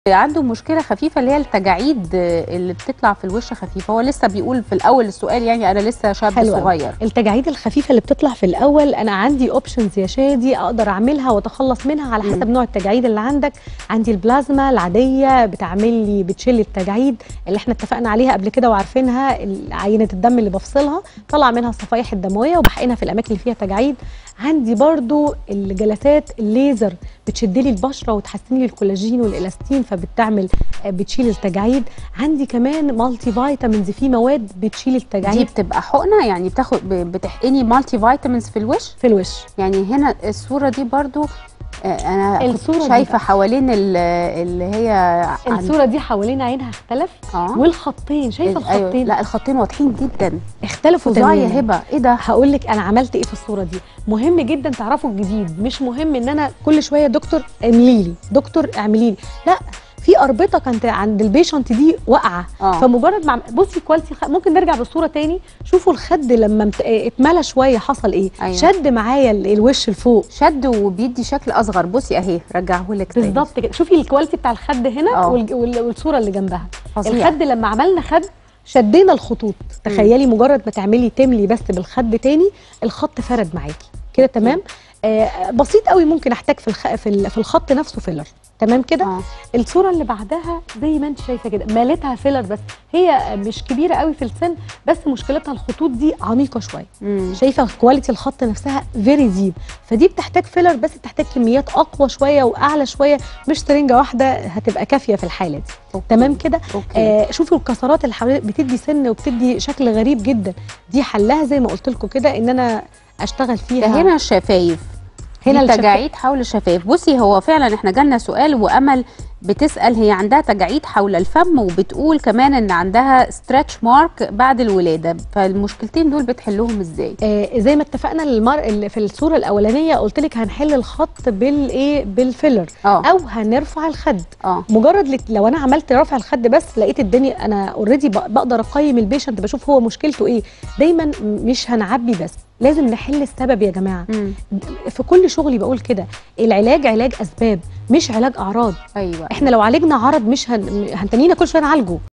عنده مشكله خفيفه اللي هي التجاعيد اللي بتطلع في الوش خفيفه هو لسه بيقول في الاول السؤال يعني انا لسه شاب حلو أوي. صغير التجاعيد الخفيفه اللي بتطلع في الاول انا عندي اوبشنز يا شادي اقدر اعملها واتخلص منها على حسب مم. نوع التجاعيد اللي عندك عندي البلازما العاديه بتعمل لي بتشيل التجاعيد اللي احنا اتفقنا عليها قبل كده وعارفينها عينه الدم اللي بفصلها طلع منها الصفائح الدمويه وبحقنها في الاماكن اللي فيها تجاعيد عندي برضو الجلسات الليزر بتشد لي البشره وتحسن لي الكولاجين والالاستين فبتعمل بتشيل التجاعيد عندي كمان مالتي فيتامينز في مواد بتشيل دي التجاعيد بتبقى حقنه يعني بتاخد ب- بتحقني مالتي فيتامينز في الوش في الوش يعني هنا الصوره دي برضو آه، انا كنت الصورة دي شايفه بقى. حوالين ال- اللي هي عن- الصوره دي حوالين عينها اختلف اه والخطين شايفه أيوة. الخطين لا الخطين واضحين جدا اختلفوا فظاع يا تماما هبه ايه ده هقول لك انا عملت ايه في الصوره دي مهم جدا تعرفوا الجديد مش مهم ان انا كل شويه دكتور اعملي لي دكتور اعملي لي لا في اربطه كانت عند البيشنت دي واقعه اه فمجرد ما عم- بصي كواليتي الخ... ممكن نرجع بالصوره تاني شوفوا الخد لما مت... اتملى شويه حصل ايه أيوة. شد معايا ال- الوش لفوق شد وبيدي شكل اصغر بصي اهي رجعه لك تاني. بالظبط كده شوفي الكواليتي بتاع الخد هنا آه. وال... وال... والصوره اللي جنبها فظيع. الخد لما عملنا خد شدينا الخطوط تخيلي مجرد ما تعملي تملي بس بالخد تاني الخط فرد معاكي كده تمام آه بسيط قوي ممكن احتاج في الخ... في, ال... في الخط نفسه فيلر تمام كده اه الصوره اللي بعدها زي ما انت شايفه كده مالتها فيلر بس هي مش كبيره قوي في السن بس مشكلتها الخطوط دي عميقه شويه مم. شايفه كواليتي الخط نفسها فيري ديب فدي بتحتاج فيلر بس بتحتاج كميات اقوى شويه واعلى شويه مش سرنجه واحده هتبقى كافيه في الحاله دي أوكي. تمام كده اوكي آه شوفوا الكسرات اللي حوالي بتدي سن وبتدي شكل غريب جدا دي حلها زي ما قلت لكم كده ان انا اشتغل ده فيها هنا الشفايف هنا هنا الشفا- التجاعيد حول الشفايف بصي هو فعلا احنا جالنا سؤال وامل بتسال هي عندها تجاعيد حول الفم وبتقول كمان ان عندها ستريتش مارك بعد الولاده فالمشكلتين دول بتحلهم ازاي آه زي ما اتفقنا المر... اللي في الصوره الاولانيه قلت لك هنحل الخط بالايه بالفيلر اه او هنرفع الخد اه مجرد لت- لو انا عملت رفع الخد بس لقيت الدنيا انا اوريدي بقدر اقيم البيشنت بشوف هو مشكلته ايه دايما م- مش هنعبي بس لازم نحل السبب يا جماعه مم. في كل شغلي بقول كده العلاج علاج اسباب مش علاج اعراض ايوه احنا لو عالجنا عرض مش هن... هنتنينا كل شويه نعالجه